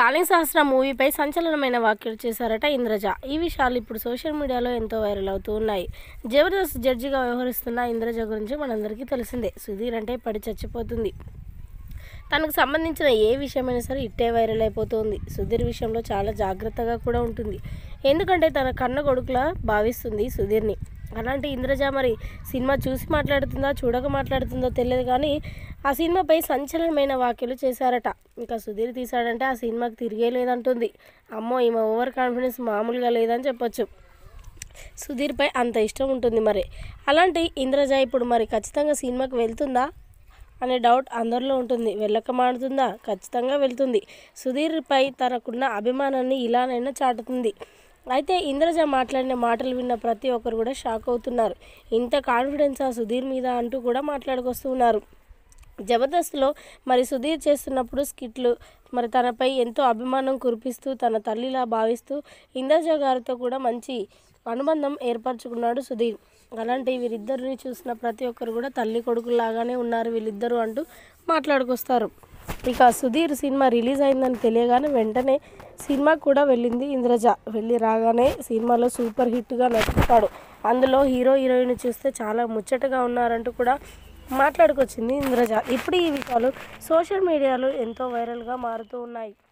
కాళింగ్ సహస్ర మూవీపై సంచలనమైన వ్యాఖ్యలు చేశారట ఇంద్రజ ఈ విషయాలు ఇప్పుడు సోషల్ మీడియాలో ఎంతో వైరల్ అవుతూ ఉన్నాయి జబర్దస్త్ జడ్జిగా వ్యవహరిస్తున్న ఇంద్రజ గురించి మనందరికీ తెలిసిందే సుధీర్ అంటే పడి చచ్చిపోతుంది తనకు సంబంధించిన ఏ విషయమైనా సరే ఇట్టే వైరల్ అయిపోతుంది సుధీర్ విషయంలో చాలా జాగ్రత్తగా కూడా ఉంటుంది ఎందుకంటే తన కన్న కొడుకులా భావిస్తుంది సుధీర్ని అలాంటి ఇంద్రజ మరి సినిమా చూసి మాట్లాడుతుందా చూడక మాట్లాడుతుందో తెలియదు కానీ ఆ సినిమాపై సంచలనమైన వ్యాఖ్యలు చేశారట ఇంకా సుధీర్ తీశాడంటే ఆ సినిమాకి తిరిగే లేదంటుంది అమ్మో ఈమె ఓవర్ కాన్ఫిడెన్స్ మామూలుగా లేదని చెప్పొచ్చు సుధీర్పై అంత ఇష్టం ఉంటుంది మరి అలాంటి ఇంద్రజ ఇప్పుడు మరి ఖచ్చితంగా సినిమాకి వెళ్తుందా అనే డౌట్ అందరిలో ఉంటుంది వెళ్ళక మాడుతుందా ఖచ్చితంగా వెళ్తుంది సుధీర్పై తనకున్న అభిమానాన్ని ఇలానైనా చాటుతుంది అయితే ఇంద్రజ మాట్లాడిన మాటలు విన్న ప్రతి ఒక్కరు కూడా షాక్ అవుతున్నారు ఇంత కాన్ఫిడెన్స్ ఆ సుధీర్ మీద అంటూ కూడా మాట్లాడుకొస్తున్నారు జబర్దస్త్లో మరి సుధీర్ చేస్తున్నప్పుడు స్కిట్లు మరి తనపై ఎంతో అభిమానం కురిపిస్తూ తన తల్లిలా భావిస్తూ ఇంద్రజ గారితో కూడా మంచి అనుబంధం ఏర్పరచుకున్నాడు సుధీర్ అలాంటి వీరిద్దరిని చూసిన ప్రతి ఒక్కరు కూడా తల్లి కొడుకులాగానే ఉన్నారు వీళ్ళిద్దరూ అంటూ మాట్లాడుకొస్తారు ఇక సుధీర్ సినిమా రిలీజ్ అయిందని తెలియగానే వెంటనే సినిమాకు కూడా వెళ్ళింది ఇంద్రజ వెళ్ళి రాగానే సినిమాలో సూపర్ హిట్గా నటిస్తాడు అందులో హీరో హీరోయిన్ చూస్తే చాలా ముచ్చటగా ఉన్నారంటూ కూడా మాట్లాడుకొచ్చింది ఇంద్రజ ఇప్పుడు ఈ విషయాలు సోషల్ మీడియాలో ఎంతో వైరల్గా మారుతూ ఉన్నాయి